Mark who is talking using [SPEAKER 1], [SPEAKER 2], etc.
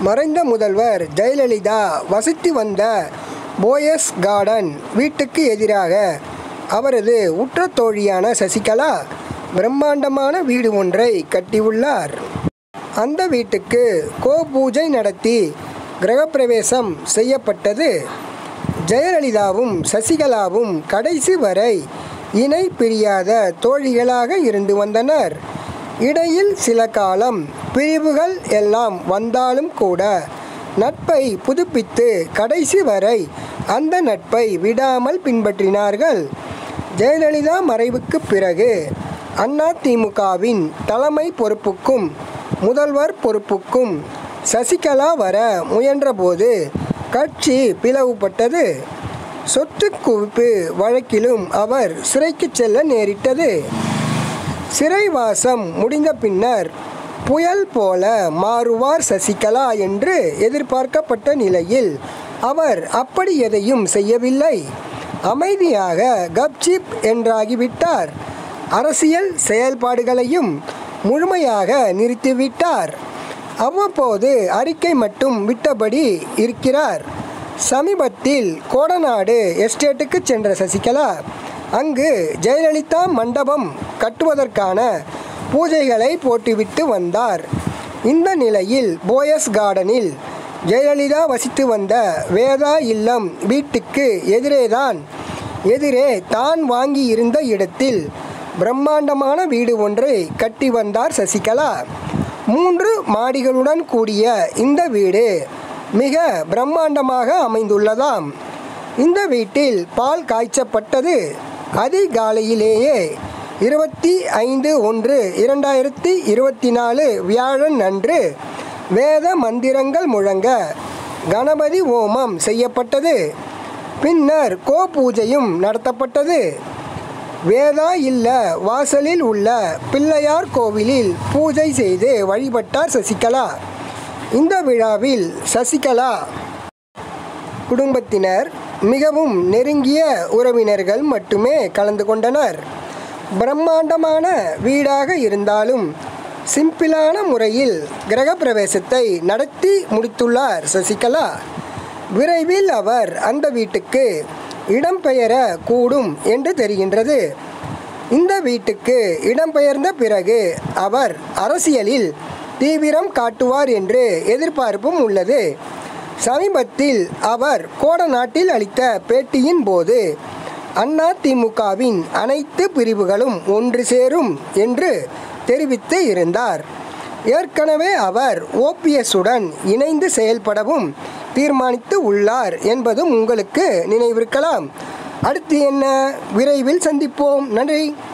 [SPEAKER 1] மறைந்த முதல்வர் ஜெயலலிதா வசித்து வந்த போயஸ் கார்டன் வீட்டுக்கு எதிராக அவரது உற்ற தோழியான சசிகலா பிரம்மாண்டமான வீடு ஒன்றை கட்டியுள்ளார் அந்த வீட்டுக்கு கோபூஜை நடத்தி கிரகப்பிரவேசம் செய்யப்பட்டது ஜெயலலிதாவும் சசிகலாவும் கடைசி வரை இணை பிரியாத தோழிகளாக இருந்து வந்தனர் இடையில் சில காலம் பிரிவுகள் எல்லாம் வந்தாலும் கூட நட்பை புதுப்பித்து கடைசி வரை அந்த நட்பை விடாமல் பின்பற்றினார்கள் ஜெயலலிதா மறைவுக்கு பிறகு அதிமுகவின் தலைமை பொறுப்புக்கும் முதல்வர் பொறுப்புக்கும் சசிகலா வர முயன்றபோது கட்சி பிளவுபட்டது சொத்து குவிப்பு வழக்கிலும் அவர் சிறைக்கு செல்ல நேரிட்டது சிறைவாசம் முடிந்த பின்னர் புயல் போல மாறுவார் சசிகலா என்று எதிர்பார்க்கப்பட்ட நிலையில் அவர் அப்படி எதையும் செய்யவில்லை அமைதியாக கப்சிப் என்றாகிவிட்டார் அரசியல் செயல்பாடுகளையும் முழுமையாக நிறுத்திவிட்டார் அவ்வப்போது அறிக்கை மட்டும் விட்டபடி இருக்கிறார் சமீபத்தில் கோடநாடு எஸ்டேட்டுக்கு சென்ற சசிகலா அங்கு ஜெயலலிதா மண்டபம் கட்டுவதற்கான பூஜைகளை போட்டுவிட்டு வந்தார் இந்த நிலையில் போயஸ் கார்டனில் ஜெயலலிதா வசித்து வந்த வேதா இல்லம் வீட்டுக்கு எதிரேதான் எதிரே தான் வாங்கி இருந்த இடத்தில் பிரம்மாண்டமான வீடு ஒன்றை கட்டி வந்தார் சசிகலா மூன்று மாடிகளுடன் கூடிய இந்த வீடு மிக பிரம்மாண்டமாக அமைந்துள்ளதாம் இந்த வீட்டில் பால் காய்ச்சப்பட்டது அதிகாலையிலேயே இருபத்தி ஐந்து ஒன்று இரண்டாயிரத்தி இருபத்தி நாலு வியாழன் அன்று வேத மந்திரங்கள் முழங்க கணபதி ஹோமம் செய்யப்பட்டது பின்னர் கோ பூஜையும் நடத்தப்பட்டது வேதா இல்ல வாசலில் உள்ள பிள்ளையார் கோவிலில் பூஜை செய்து வழிபட்டார் சசிகலா இந்த விழாவில் சசிகலா குடும்பத்தினர் மிகவும் நெருங்கிய உறவினர்கள் மட்டுமே கலந்து கொண்டனர் பிரம்மாண்டமான வீடாக இருந்தாலும் சிம்பிளான முறையில் கிரகப்பிரவேசத்தை நடத்தி முடித்துள்ளார் சசிகலா விரைவில் அவர் அந்த வீட்டுக்கு இடம்பெயர கூடும் என்று தெரிகின்றது இந்த வீட்டுக்கு இடம்பெயர்ந்த பிறகு அவர் அரசியலில் தீவிரம் காட்டுவார் என்று எதிர்பார்ப்பும் உள்ளது சமீபத்தில் அவர் கோடநாட்டில் அளித்த பேட்டியின் போது அதிமுகவின் அனைத்து பிரிவுகளும் ஒன்று சேரும் என்று தெரிவித்து இருந்தார் ஏற்கனவே அவர் ஓபிஎஸ்ஸுடன் இணைந்து செயல்படவும் தீர்மானித்து உள்ளார் என்பதும் உங்களுக்கு நினைவிருக்கலாம் அடுத்து என்ன விரைவில் சந்திப்போம் நன்றி